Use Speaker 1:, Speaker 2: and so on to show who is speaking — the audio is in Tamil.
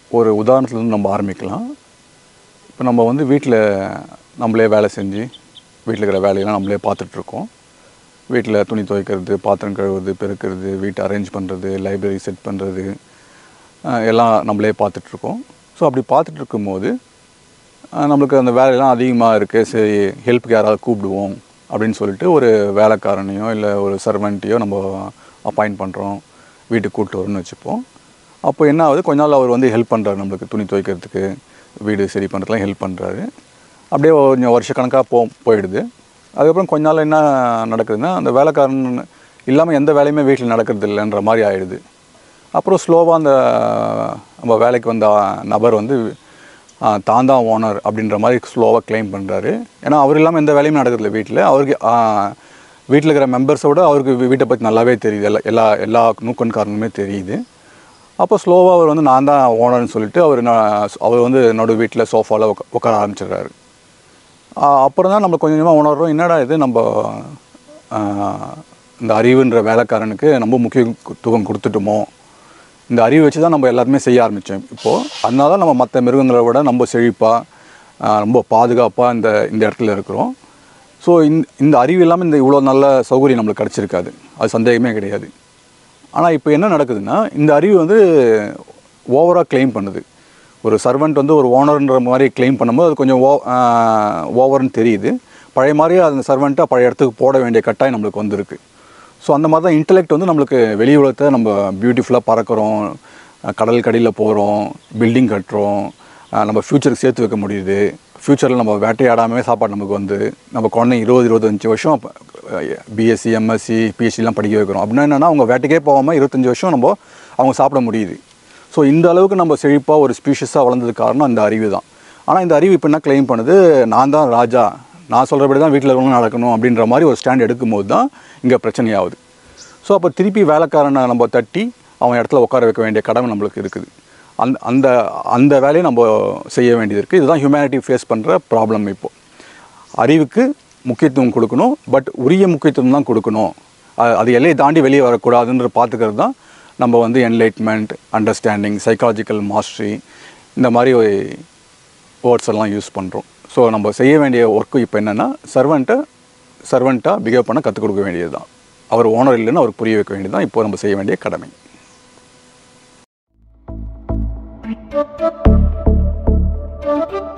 Speaker 1: ஒரு உதாரணத்துலேருந்து நம்ம ஆரம்பிக்கலாம் இப்போ நம்ம வந்து வீட்டில் நம்மளே வேலை செஞ்சு வீட்டில் இருக்கிற வேலையெல்லாம் நம்மளே பார்த்துட்ருக்கோம் வீட்டில் துணி துவைக்கிறது பாத்திரம் கழுவுறது பெருக்கிறது வீட்டை அரேஞ்ச் பண்ணுறது லைப்ரரி செட் பண்ணுறது எல்லாம் நம்மளே பார்த்துட்ருக்கோம் ஸோ அப்படி பார்த்துட்டு இருக்கும்போது அஹ், நம்மளுக்கு அந்த வேலையெல்லாம் அதிகமாக இருக்குது சரி ஹெல்ப்புக்கு யாராவது கூப்பிடுவோம் அப்படின்னு சொல்லிட்டு ஒரு வேலைக்காரனையோ இல்லை ஒரு சர்வெண்ட்டையோ நம்ம அப்பாயிண்ட் பண்ணுறோம் வீட்டுக்கு கூப்பிட்டு வரோம்னு வச்சுப்போம் அப்போ என்ன ஆகுது கொஞ்ச நாள் அவர் வந்து ஹெல்ப் பண்ணுறாரு நம்மளுக்கு துணி துவைக்கிறதுக்கு வீடு சரி பண்ணுறதுலாம் ஹெல்ப் பண்ணுறாரு அப்படியே கொஞ்சம் வருஷக்கணக்காக போ போயிடுது அதுக்கப்புறம் கொஞ்ச நாள் என்ன நடக்குதுன்னா அந்த வேலைக்காரன் இல்லாமல் எந்த வேலையுமே வீட்டில் நடக்கிறது இல்லைன்ற மாதிரி ஆயிடுது அப்புறம் ஸ்லோவாக அந்த நம்ம வேலைக்கு வந்த நபர் வந்து ஆ, தான் தான் ஓனர் அப்படின்ற மாதிரி ஸ்லோவாக க்ளைம் பண்ணுறாரு ஏன்னா அவர் இல்லாமல் எந்த வேலையுமே நடக்கிறதில்ல வீட்டில் அவருக்கு வீட்டில் இருக்கிற மெம்பர்ஸோட அவருக்கு வீ- வீட்டை பற்றி நல்லாவே தெரியுது எல்லா எல்லா எல்லா நூக்கன் காரணமே தெரியுது அப்போ ஸ்லோவாக அவர் வந்து நான் தான் ஓனர்னு சொல்லிட்டு அவர் ந- அவர் வந்து நடு வீட்டில் சோஃபாவில் உட்கா உட்கார ஆரம்பிச்சிடுறாரு அப்புறம் தான் நம்ம கொஞ்சம் கொஞ்சமாக உணர்றோம் என்னடா இது நம்ம ஆ, இந்த அறிவுன்ற வேலைக்காரனுக்கு ரொம்ப முக்கியத்துவம் கொடுத்துட்டோமோ இந்த அறிவு வச்சு தான் நம்ம எல்லாருமே செய்ய ஆரம்பித்தோம் இப்போது அதனால தான் நம்ம மற்ற மிருகங்களை விட நம்ம செழிப்பாக ரொம்ப பாதுகாப்பாக இந்த இந்த இடத்துல இருக்கிறோம் ஸோ இந்த இந்த அறிவு இல்லாமல் இந்த இவ்வளோ நல்ல சௌகரியம் நம்மளுக்கு கிடச்சிருக்காது அது சந்தேகமே கிடையாது ஆனால் இப்போ என்ன நடக்குதுன்னா இந்த அறிவு வந்து ஓவராக க்ளைம் பண்ணுது ஒரு சர்வெண்ட் வந்து ஒரு ஓனர்ன்ற மாதிரி க்ளைம் பண்ணும்போது அது கொஞ்சம் ஓ ஓவர்னு தெரியுது பழைய மாதிரி அந்த சர்வெண்ட்டை பழைய இடத்துக்கு போட வேண்டிய கட்டாயம் நம்மளுக்கு வந்திருக்கு ஸோ அந்த மாதிரி தான் இன்டெலெக்ட் வந்து நம்மளுக்கு வெளி உலகத்தை நம்ம பியூட்டிஃபுல்லாக பறக்கிறோம் அஹ் கடல் கடியில் போகிறோம் பில்டிங் கட்டுறோம் அஹ் நம்ம ஃப்யூச்சருக்கு சேர்த்து வைக்க முடியுது ஃப்யூச்சரில் நம்ம வேட்டையாடாமே சாப்பாடு நமக்கு வந்து நம்ம குழந்தைங்க இருபது இருபத்தஞ்சி வருஷம் பிஎஸ்சி எம்எஸ்சி பிஹெச்டிலாம் படிக்க வைக்கிறோம் அப்படின்னா என்னென்னா அவங்க வேட்டைக்கே போகாமல் இருபத்தஞ்சி வருஷம் நம்ம அவங்க சாப்பிட முடியுது ஸோ இந்த அளவுக்கு நம்ம செழிப்பாக ஒரு ஸ்பீஷஸாக வளர்ந்ததுக்கு காரணம் அந்த அறிவு தான் ஆனால் இந்த அறிவு இப்போ என்ன க்ளைம் பண்ணுது நான் தான் ராஜா நான் சொல்கிறபடி தான் வீட்டில் இருக்கவங்க நடக்கணும் அப்படின்ற மாதிரி ஒரு ஸ்டாண்ட் எடுக்கும்போது தான் இங்கே பிரச்சனையாகுது ஸோ அப்போ திருப்பி வேலைக்காரனை நம்ம தட்டி அவன் இடத்துல உட்கார வைக்க வேண்டிய கடமை நம்மளுக்கு இருக்குது அந்த அந்த அந்த வேலையை நம்ம செய்ய வேண்டியது இருக்குது இதுதான் ஹியூமனிட்டி ஃபேஸ் பண்ணுற ப்ராப்ளம் இப்போது அறிவுக்கு முக்கியத்துவம் கொடுக்கணும் பட் உரிய முக்கியத்துவம் தான் கொடுக்கணும் அ- அது எல்லையை தாண்டி வெளியே வரக்கூடாதுன்ற பார்த்துக்கிறது தான் நம்ம வந்து என்லைட்மெண்ட் அண்டர்ஸ்டாண்டிங் சைக்காலஜிக்கல் மாஸ்டரி இந்த மாதிரி வேர்ட்ஸ் எல்லாம் யூஸ் பண்ணுறோம் ஸோ நம்ம செய்ய வேண்டிய ஒர்க்கு இப்போ என்னென்னா சர்வெண்ட்டை சர்வெண்ட்டாக பிஹேவ் பண்ண கற்றுக் கொடுக்க வேண்டியது தான் அவர் ஓனர் இல்லைன்னு அவருக்கு புரிய வைக்க வேண்டியது தான் இப்போ நம்ம செய்ய வேண்டிய கடமை
Speaker 2: Thank you.